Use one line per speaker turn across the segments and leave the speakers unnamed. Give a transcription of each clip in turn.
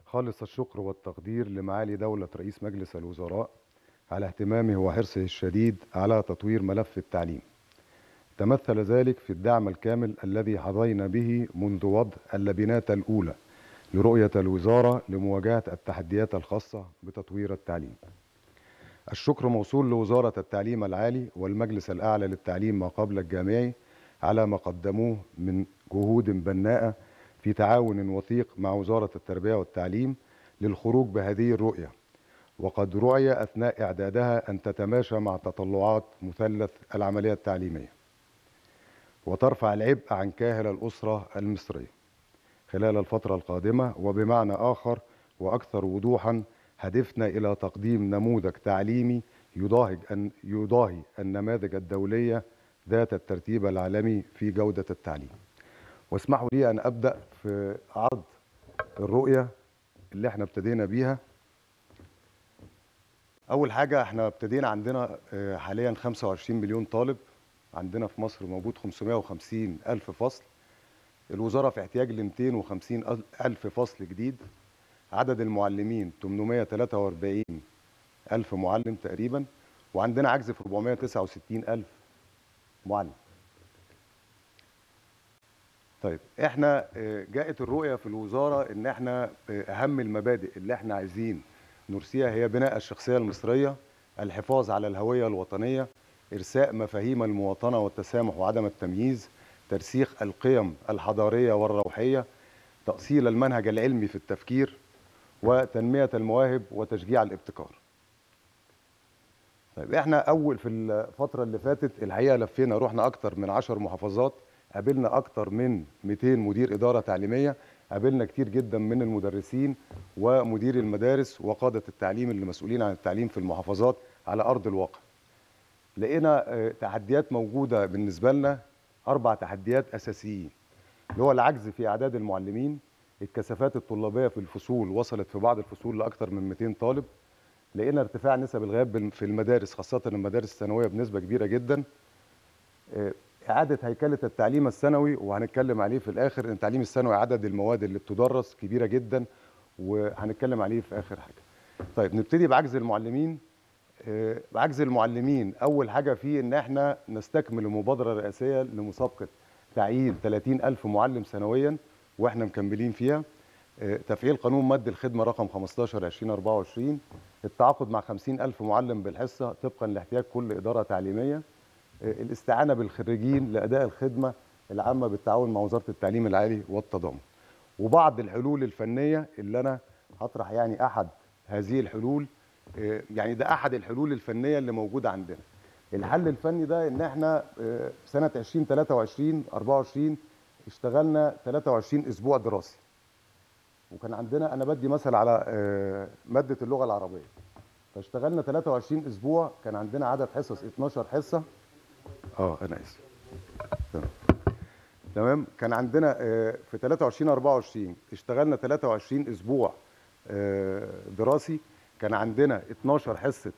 خالص الشكر والتقدير لمعالي دولة رئيس مجلس الوزراء على اهتمامه وحرصه الشديد على تطوير ملف التعليم تمثل ذلك في الدعم الكامل الذي حظينا به منذ وضع اللبنات الأولى لرؤية الوزارة لمواجهة التحديات الخاصة بتطوير التعليم الشكر موصول لوزارة التعليم العالي والمجلس الأعلى للتعليم ما قبل الجامعي على ما قدموه من جهود بناءة في تعاون وثيق مع وزارة التربية والتعليم للخروج بهذه الرؤية وقد رؤي أثناء إعدادها أن تتماشى مع تطلعات مثلث العملية التعليمية وترفع العبء عن كاهل الأسرة المصرية خلال الفترة القادمة وبمعنى آخر وأكثر وضوحا هدفنا إلى تقديم نموذج تعليمي يضاهي أن يضاهي النماذج الدولية ذات الترتيب العالمي في جودة التعليم واسمحوا لي أن أبدأ في عرض الرؤية اللي احنا ابتدينا بيها أول حاجة احنا ابتدينا عندنا آه، حاليا 25 مليون طالب عندنا في مصر موجود 550 ألف فصل الوزارة في احتياج ل 250 ألف فصل جديد عدد المعلمين 843 ألف معلم تقريبا وعندنا عجز في 469 ألف معلم طيب احنا آه، جاءت الرؤية في الوزارة ان احنا آه، اهم المبادئ اللي احنا عايزين نرسيها هي بناء الشخصية المصرية الحفاظ على الهوية الوطنية إرساء مفاهيم المواطنة والتسامح وعدم التمييز ترسيخ القيم الحضارية والروحية تأصيل المنهج العلمي في التفكير وتنمية المواهب وتشجيع الابتكار طيب احنا اول في الفترة اللي فاتت الحقيقة لفينا رحنا اكتر من عشر محافظات قابلنا اكتر من 200 مدير ادارة تعليمية قابلنا كتير جدا من المدرسين ومدير المدارس وقادة التعليم اللي مسؤولين عن التعليم في المحافظات على ارض الواقع لقينا آه، تحديات موجودة بالنسبة لنا أربع تحديات أساسيين اللي هو العجز في أعداد المعلمين الكثافات الطلابية في الفصول وصلت في بعض الفصول لأكثر من 200 طالب لقينا ارتفاع نسب الغياب بال- في المدارس خاصة المدارس الثانوية بنسبة كبيرة جدا آه، إعادة هيكلة التعليم الثانوي وهنتكلم عليه في الآخر إن التعليم الثانوي عدد المواد اللي بتدرس كبيرة جدا وهنتكلم عليه في آخر حاجة طيب نبتدي بعجز المعلمين آه، بعجز المعلمين اول حاجه فيه ان احنا نستكمل المبادره الرئاسيه لمسابقه تعيين 30 الف معلم سنويا واحنا مكملين فيها آه، تفعيل قانون مد الخدمه رقم 15 2024 التعاقد مع 50 الف معلم بالحصه طبقا لاحتياج كل اداره تعليميه آه، الاستعانه بالخريجين لاداء الخدمه العامه بالتعاون مع وزاره التعليم العالي والتضامن وبعض الحلول الفنيه اللي انا هطرح يعني احد هذه الحلول آه، يعني ده احد الحلول الفنيه اللي موجوده عندنا الحل الفني ده ان احنا آه، سنه 2023 24 اشتغلنا 23 اسبوع دراسي وكان عندنا انا بدي مثل على آه، ماده اللغه العربيه فاشتغلنا 23 اسبوع كان عندنا عدد حصص 12 حصه اه انا اسف تمام تمام كان عندنا آه، في 23 24 اشتغلنا 23 اسبوع آه، دراسي كان عندنا 12 حصه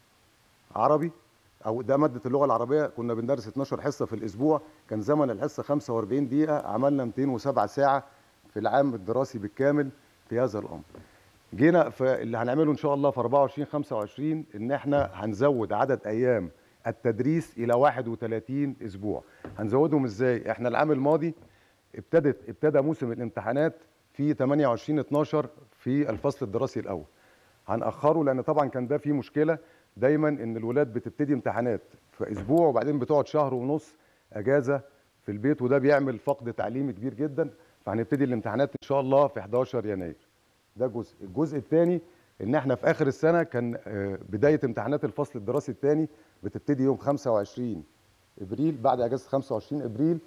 عربي او ده ماده اللغه العربيه كنا بندرس 12 حصه في الاسبوع كان زمن الحصه 45 دقيقه عملنا 207 ساعه في العام الدراسي بالكامل في هذا الامر جينا في اللي هنعمله ان شاء الله في 24 25 ان احنا هنزود عدد ايام التدريس الى 31 اسبوع هنزودهم ازاي احنا العام الماضي ابتدت ابتدى موسم الامتحانات في 28 12 في الفصل الدراسي الاول هنأخره لان طبعا كان ده فيه مشكله دايما ان الولاد بتبتدي امتحانات في اسبوع وبعدين بتقعد شهر ونص اجازه في البيت وده بيعمل فقد تعليمي كبير جدا فهنبتدي الامتحانات ان شاء الله في 11 يناير ده جزء الجزء الثاني ان احنا في اخر السنه كان آه، بدايه امتحانات الفصل الدراسي الثاني بتبتدي يوم 25 ابريل بعد اجازه 25 ابريل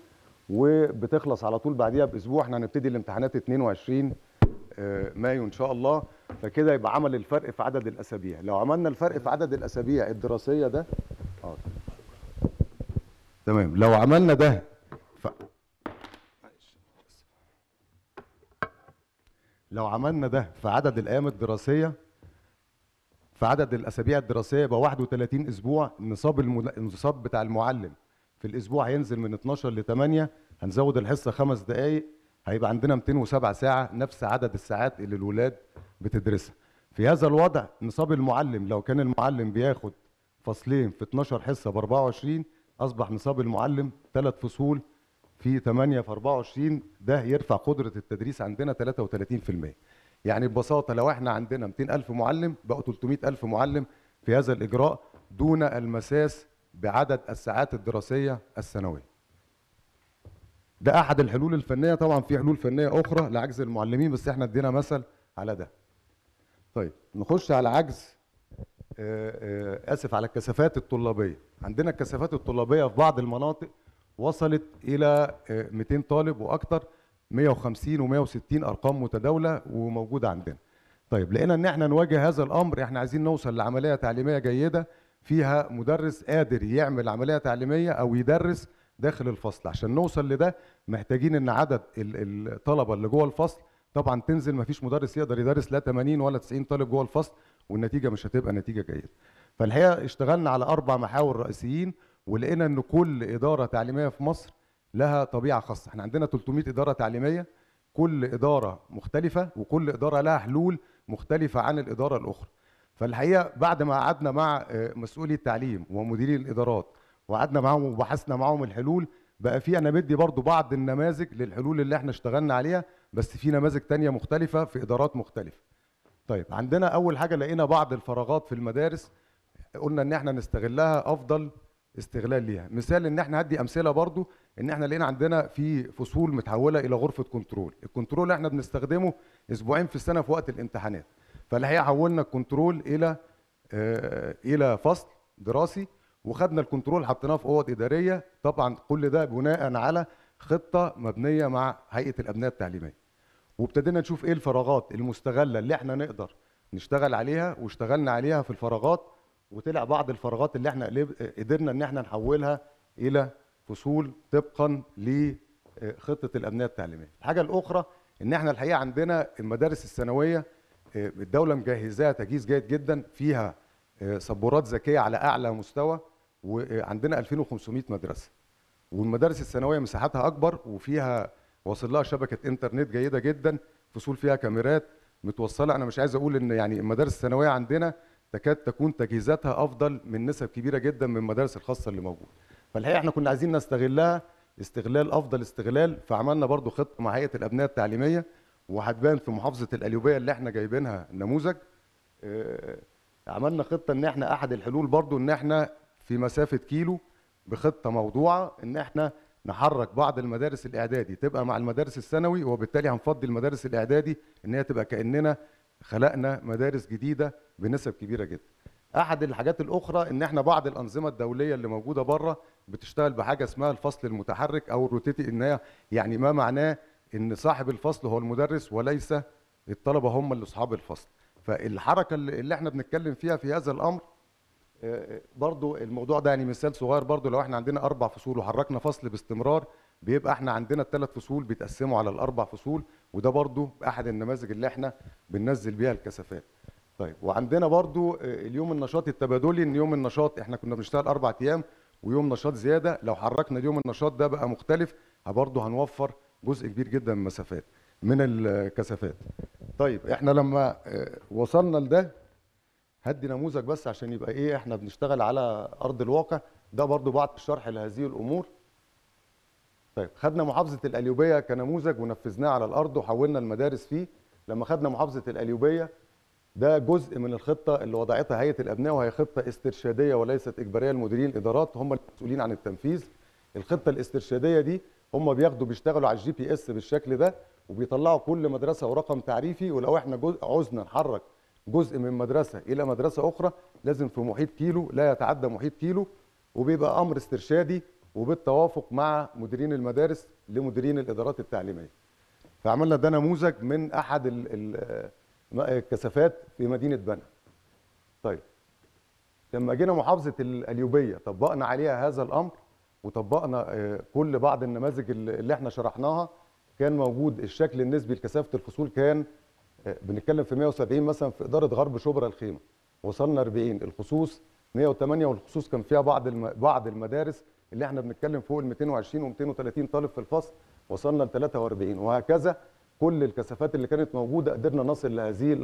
وبتخلص على طول بعديها باسبوع احنا هنبتدي الامتحانات 22 آه، مايو ان شاء الله فكده يبقى عمل الفرق في عدد الاسابيع لو عملنا الفرق في عدد الاسابيع الدراسيه ده اه تمام لو عملنا ده ف... لو عملنا ده في عدد الايام الدراسيه في عدد الاسابيع الدراسيه يبقى 31 اسبوع نصاب المل... النصاب بتاع المعلم في الاسبوع هينزل من 12 ل 8 هنزود الحصه خمس دقائق هيبقى عندنا 207 ساعه نفس عدد الساعات اللي الولاد بتدرسها في هذا الوضع نصاب المعلم لو كان المعلم بياخد فصلين في 12 حصه ب 24 اصبح نصاب المعلم ثلاث فصول في 8 في 24 ده يرفع قدره التدريس عندنا 33% يعني ببساطه لو احنا عندنا 200000 معلم بقوا 300000 معلم في هذا الاجراء دون المساس بعدد الساعات الدراسيه السنويه ده احد الحلول الفنيه طبعا في حلول فنيه اخرى لعجز المعلمين بس احنا ادينا مثل على ده طيب نخش على عجز آه، آه، اسف على الكثافات الطلابيه عندنا الكثافات الطلابيه في بعض المناطق وصلت الى آه، 200 طالب واكثر 150 و160 ارقام متداوله وموجوده عندنا طيب لقينا ان احنا نواجه هذا الامر احنا عايزين نوصل لعمليه تعليميه جيده فيها مدرس قادر يعمل عمليه تعليميه او يدرس داخل الفصل عشان نوصل لده محتاجين ان عدد ال- الطلبه اللي جوه الفصل طبعا تنزل مفيش مدرس يقدر يدرس لا 80 ولا 90 طالب جوه الفصل والنتيجه مش هتبقى نتيجه جيده فالحقيقه اشتغلنا على اربع محاور رئيسيين ولقينا ان كل اداره تعليميه في مصر لها طبيعه خاصه احنا عندنا 300 اداره تعليميه كل اداره مختلفه وكل اداره لها حلول مختلفه عن الاداره الاخرى فالحقيقه بعد ما قعدنا مع آه، مسؤولي التعليم ومديري الادارات وقعدنا معاهم وبحثنا معاهم الحلول بقى في انا بدي برضو بعض النماذج للحلول اللي احنا اشتغلنا عليها بس في نماذج تانية مختلفة في إدارات مختلفة طيب عندنا أول حاجة لقينا بعض الفراغات في المدارس قلنا ان احنا نستغلها افضل استغلال ليها مثال ان احنا هدي امثله برضو ان احنا لقينا عندنا في فصول متحوله الى غرفه كنترول الكنترول اللي احنا بنستخدمه اسبوعين في السنه في وقت الامتحانات فالحقيقه حولنا الكنترول الى آه الى فصل دراسي وخدنا الكنترول حطيناه في اوض اداريه طبعا كل ده بناء على خطه مبنيه مع هيئه الابناء التعليميه وابتدينا نشوف ايه الفراغات المستغله اللي احنا نقدر نشتغل عليها واشتغلنا عليها في الفراغات وطلع بعض الفراغات اللي احنا قلب- قدرنا ان احنا نحولها الى فصول طبقا لخطه الابناء التعليميه. الحاجه الاخرى ان احنا الحقيقه عندنا المدارس الثانويه آه، الدوله مجهزاها تجهيز جيد جدا فيها آه، سبورات ذكيه على اعلى مستوى وعندنا 2500 مدرسه. والمدارس الثانويه مساحتها اكبر وفيها واصل لها شبكه انترنت جيده جدا فصول فيها كاميرات متوصله انا مش عايز اقول ان يعني المدارس الثانويه عندنا تكاد تكون تجهيزاتها افضل من نسب كبيره جدا من المدارس الخاصه اللي موجوده فالحقيقه احنا كنا عايزين نستغلها استغلال افضل استغلال فعملنا برضو خطه مع هيئه الابناء التعليميه وهتبان في محافظه القليوبيه اللي احنا جايبينها نموذج آه، عملنا خطه ان احنا احد الحلول برضو ان احنا في مسافه كيلو بخطه موضوعه ان احنا نحرك بعض المدارس الاعدادي تبقى مع المدارس الثانوي وبالتالي هنفضي المدارس الاعدادي ان هي تبقى كاننا خلقنا مدارس جديده بنسب كبيره جدا احد الحاجات الاخرى ان احنا بعض الانظمه الدوليه اللي موجوده بره بتشتغل بحاجه اسمها الفصل المتحرك او الروتيتي ان هي يعني ما معناه ان صاحب الفصل هو المدرس وليس الطلبه هم اللي اصحاب الفصل فالحركه اللي اللي احنا بنتكلم فيها في هذا الامر آه، برضو الموضوع ده يعني مثال صغير برضو لو احنا عندنا اربع فصول وحركنا فصل باستمرار بيبقى احنا عندنا الثلاث فصول بيتقسموا على الاربع فصول وده برضو احد النماذج اللي احنا بننزل بيها الكثافات طيب وعندنا برضو آه، اليوم النشاط التبادلي ان يوم النشاط احنا كنا بنشتغل اربع ايام ويوم نشاط زياده لو حركنا اليوم النشاط ده بقى مختلف برضه هنوفر جزء كبير جدا من المسافات من الكثافات طيب احنا لما آه، وصلنا لده هدي نموذج بس عشان يبقى ايه احنا بنشتغل على ارض الواقع ده برضو بعض الشرح لهذه الامور طيب خدنا محافظه القليوبيه كنموذج ونفذناه على الارض وحولنا المدارس فيه لما خدنا محافظه القليوبيه ده جزء من الخطه اللي وضعتها هيئه الابناء وهي خطه استرشاديه وليست اجباريه لمديرين الادارات هم المسؤولين عن التنفيذ الخطه الاسترشاديه دي هم بياخدوا بيشتغلوا على الجي بي اس بالشكل ده وبيطلعوا كل مدرسه ورقم تعريفي ولو احنا جزء عوزنا نحرك جزء من مدرسه الى مدرسه اخرى لازم في محيط كيلو لا يتعدى محيط كيلو وبيبقى امر استرشادي وبالتوافق مع مديرين المدارس لمديرين الادارات التعليميه فعملنا ده نموذج من احد ال- ال- الكثافات في مدينه بنها طيب لما جينا محافظه القليوبيه طبقنا عليها هذا الامر وطبقنا آه، كل بعض النماذج اللي اللي احنا شرحناها كان موجود الشكل النسبي لكثافه الفصول كان آه، بنتكلم في 170 مثلا في اداره غرب شبرا الخيمه وصلنا 40 الخصوص 108 والخصوص كان فيها بعض الم... بعض المدارس اللي احنا بنتكلم فوق ال 220 و230 طالب في الفصل وصلنا ل 43 وهكذا كل الكثافات اللي كانت موجوده قدرنا نصل لهذه ال-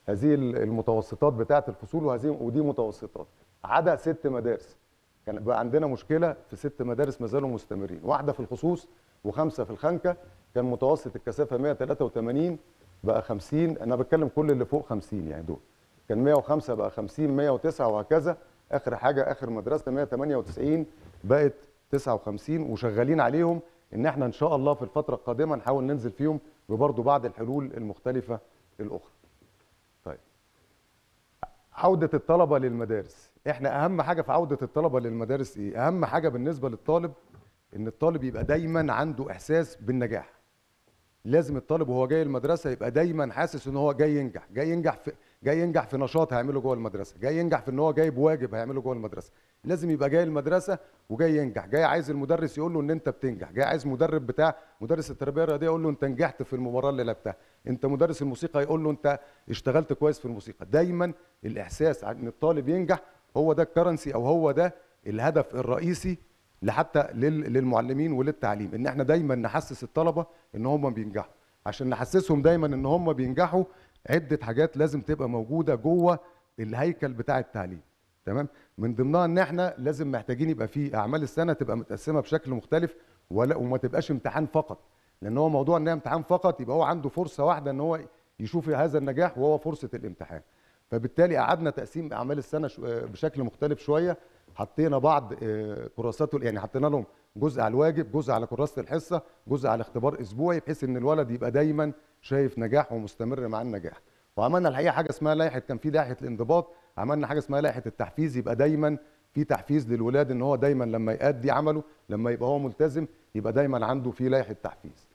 هذه المتوسطات بتاعه الفصول وهذه ودي متوسطات عدا ست مدارس كان بقى عندنا مشكله في ست مدارس ما زالوا مستمرين واحده في الخصوص وخمسه في الخنكه كان متوسط الكثافه 183 بقى 50 انا بتكلم كل اللي فوق 50 يعني دول كان 105 بقى 50 109 وهكذا اخر حاجه اخر مدرسه 198 بقت 59 وشغالين عليهم ان احنا ان شاء الله في الفتره القادمه نحاول ننزل فيهم وبرضه بعض الحلول المختلفه الاخرى طيب عوده الطلبه للمدارس احنا اهم حاجه في عوده الطلبه للمدارس ايه اهم حاجه بالنسبه للطالب ان الطالب يبقى دايما عنده احساس بالنجاح لازم الطالب وهو جاي المدرسه يبقى دايما حاسس ان هو جاي ينجح جاي ينجح في جاي ينجح في نشاط هيعمله جوه المدرسه جاي ينجح في ان هو جايب واجب هيعمله جوه المدرسه لازم يبقى جاي المدرسه وجاي ينجح جاي عايز المدرس يقول له ان انت بتنجح جاي عايز مدرب بتاع مدرس التربيه الرياضيه يقول له انت نجحت في المباراه اللي لعبتها انت مدرس الموسيقى يقول له انت اشتغلت كويس في الموسيقى دايما الاحساس ان الطالب ينجح هو ده الكرنسي او هو ده الهدف الرئيسي لحتى للمعلمين وللتعليم ان احنا دايما نحسس الطلبه ان هم بينجحوا عشان نحسسهم دايما ان هم بينجحوا عده حاجات لازم تبقى موجوده جوه الهيكل بتاع التعليم تمام من ضمنها ان احنا لازم محتاجين يبقى في اعمال السنه تبقى متقسمه بشكل مختلف ولا وما تبقاش امتحان فقط لان هو موضوع ان امتحان فقط يبقى هو عنده فرصه واحده ان هو يشوف هذا النجاح وهو فرصه الامتحان فبالتالي قعدنا تقسيم اعمال السنه بشكل مختلف شويه حطينا بعض كراسات يعني حطينا لهم جزء على الواجب جزء على كراسه الحصه جزء على اختبار اسبوعي بحيث ان الولد يبقى دايما شايف نجاح ومستمر مع النجاح وعملنا الحقيقه حاجه اسمها لائحه كان في لائحه الانضباط عملنا حاجه اسمها لائحه التحفيز يبقى دايما في تحفيز للولاد ان هو دايما لما يأدي عمله لما يبقى هو ملتزم يبقى دايما عنده في لائحه تحفيز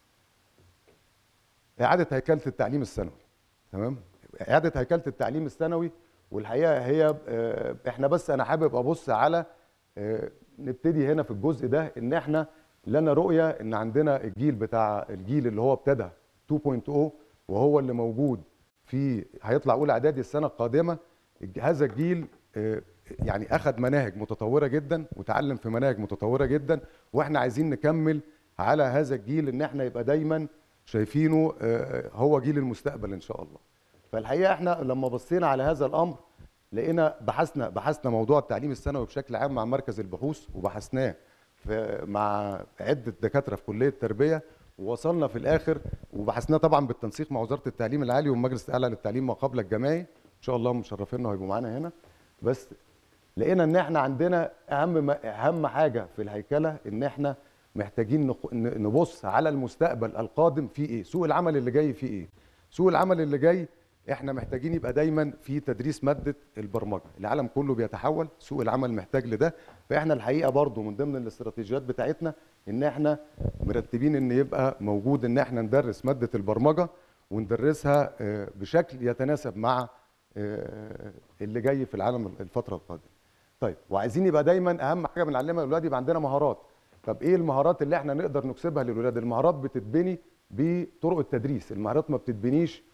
اعاده هيكله التعليم الثانوي تمام اعاده هيكله التعليم الثانوي والحقيقه هي احنا بس انا حابب ابص على نبتدي هنا في الجزء ده ان احنا لنا رؤيه ان عندنا الجيل بتاع الجيل اللي هو ابتدى 2.0 وهو اللي موجود في هيطلع اولى اعدادي السنه القادمه هذا الجيل يعني اخذ مناهج متطوره جدا وتعلم في مناهج متطوره جدا واحنا عايزين نكمل على هذا الجيل ان احنا يبقى دايما شايفينه هو جيل المستقبل ان شاء الله فالحقيقه احنا لما بصينا على هذا الامر لقينا بحثنا بحثنا موضوع التعليم الثانوي بشكل عام مع مركز البحوث وبحثناه مع عده دكاتره في كليه التربيه ووصلنا في الاخر وبحثناه طبعا بالتنسيق مع وزاره التعليم العالي والمجلس الاعلى للتعليم ما قبل الجامعي ان شاء الله مشرفينا وهيبقوا معانا هنا بس لقينا ان احنا عندنا اهم اهم حاجه في الهيكله ان احنا محتاجين نبص على المستقبل القادم في ايه سوق العمل اللي جاي في ايه سوق العمل اللي جاي احنا محتاجين يبقى دايما في تدريس ماده البرمجه العالم كله بيتحول سوق العمل محتاج لده فاحنا الحقيقه برضو من ضمن الاستراتيجيات بتاعتنا ان احنا مرتبين ان يبقى موجود ان احنا ندرس ماده البرمجه وندرسها بشكل يتناسب مع اللي جاي في العالم الفتره القادمه طيب وعايزين يبقى دايما اهم حاجه بنعلمها للاولاد يبقى عندنا مهارات طب ايه المهارات اللي احنا نقدر نكسبها للولاد المهارات بتتبني بطرق التدريس المهارات ما بتتبنيش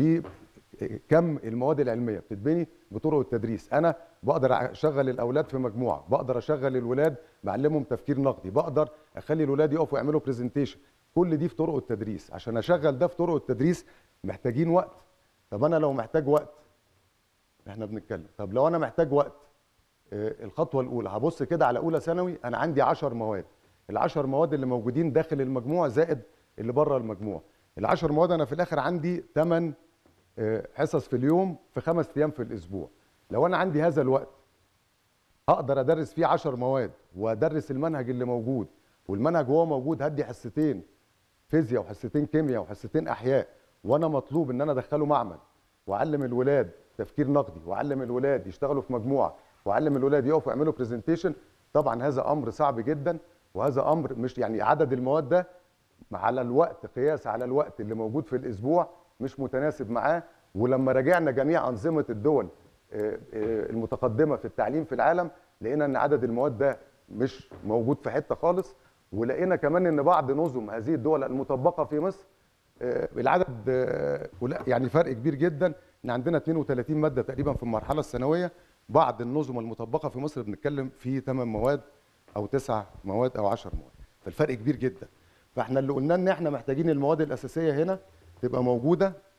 كم المواد العلميه بتتبني بطرق التدريس انا بقدر اشغل الاولاد في مجموعه بقدر اشغل الولاد بعلمهم تفكير نقدي بقدر اخلي الولاد يقفوا يعملوا برزنتيشن كل دي في طرق التدريس عشان اشغل ده في طرق التدريس محتاجين وقت طب انا لو محتاج وقت احنا بنتكلم طب لو انا محتاج وقت الخطوه الاولى هبص كده على اولى ثانوي انا عندي 10 مواد ال10 مواد اللي موجودين داخل المجموع زائد اللي بره المجموع ال10 مواد انا في الاخر عندي 8 حصص في اليوم في خمس ايام في الاسبوع لو انا عندي هذا الوقت هقدر ادرس فيه 10 مواد وادرس المنهج اللي موجود والمنهج وهو موجود هدي حصتين فيزياء وحصتين كيمياء وحصتين احياء وانا مطلوب ان انا ادخله معمل واعلم الولاد تفكير نقدي واعلم الولاد يشتغلوا في مجموعه واعلم الولاد يقفوا يعملوا برزنتيشن طبعا هذا امر صعب جدا وهذا امر مش يعني عدد المواد ده على الوقت قياس على الوقت اللي موجود في الاسبوع مش متناسب معاه ولما راجعنا جميع انظمه الدول المتقدمه في التعليم في العالم لقينا ان عدد المواد ده مش موجود في حته خالص ولقينا كمان ان بعض نظم هذه الدول المطبقه في مصر العدد يعني فرق كبير جدا ان عندنا 32 ماده تقريبا في المرحله الثانويه بعض النظم المطبقه في مصر بنتكلم في 8 مواد او 9 مواد او 10 مواد فالفرق كبير جدا فاحنا اللي قلنا ان احنا محتاجين المواد الاساسيه هنا تبقى موجوده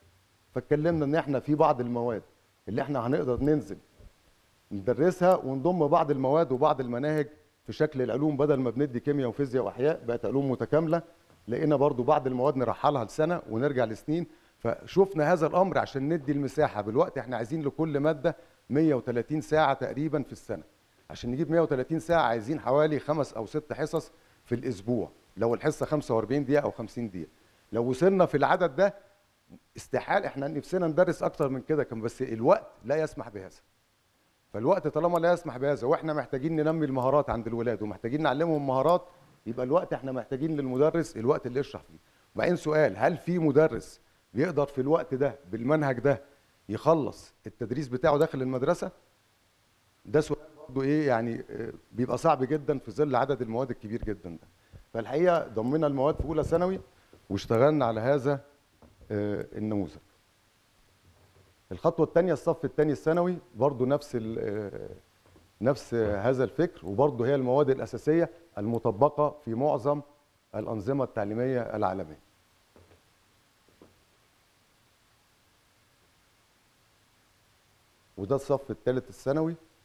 فاتكلمنا ان احنا في بعض المواد اللي احنا هنقدر ننزل ندرسها ونضم بعض المواد وبعض المناهج في شكل العلوم بدل ما بندي كيمياء وفيزياء واحياء بقت علوم متكامله لقينا برضو بعض المواد نرحلها لسنه ونرجع لسنين فشفنا هذا الامر عشان ندي المساحه بالوقت احنا عايزين لكل ماده 130 ساعه تقريبا في السنه عشان نجيب 130 ساعه عايزين حوالي خمس او ست حصص في الاسبوع لو الحصه 45 دقيقه او 50 دقيقه لو وصلنا في العدد ده استحال احنا نفسنا ندرس اكتر من كده كان بس الوقت لا يسمح بهذا فالوقت طالما لا يسمح بهذا واحنا محتاجين ننمي المهارات عند الولاد ومحتاجين نعلمهم مهارات يبقى الوقت احنا محتاجين للمدرس الوقت اللي يشرح فيه وبعدين سؤال هل في مدرس بيقدر في الوقت ده بالمنهج ده يخلص التدريس بتاعه داخل المدرسه ده سؤال برضه ايه يعني آه، بيبقى صعب جدا في ظل عدد المواد الكبير جدا ده فالحقيقه ضمنا المواد في اولى ثانوي واشتغلنا على هذا آه، النموذج الخطوه الثانيه الصف الثاني الثانوي برضه نفس ال- آه، نفس هذا الفكر وبرضه هي المواد الاساسيه المطبقه في معظم الانظمه التعليميه العالميه وده الصف الثالث الثانوي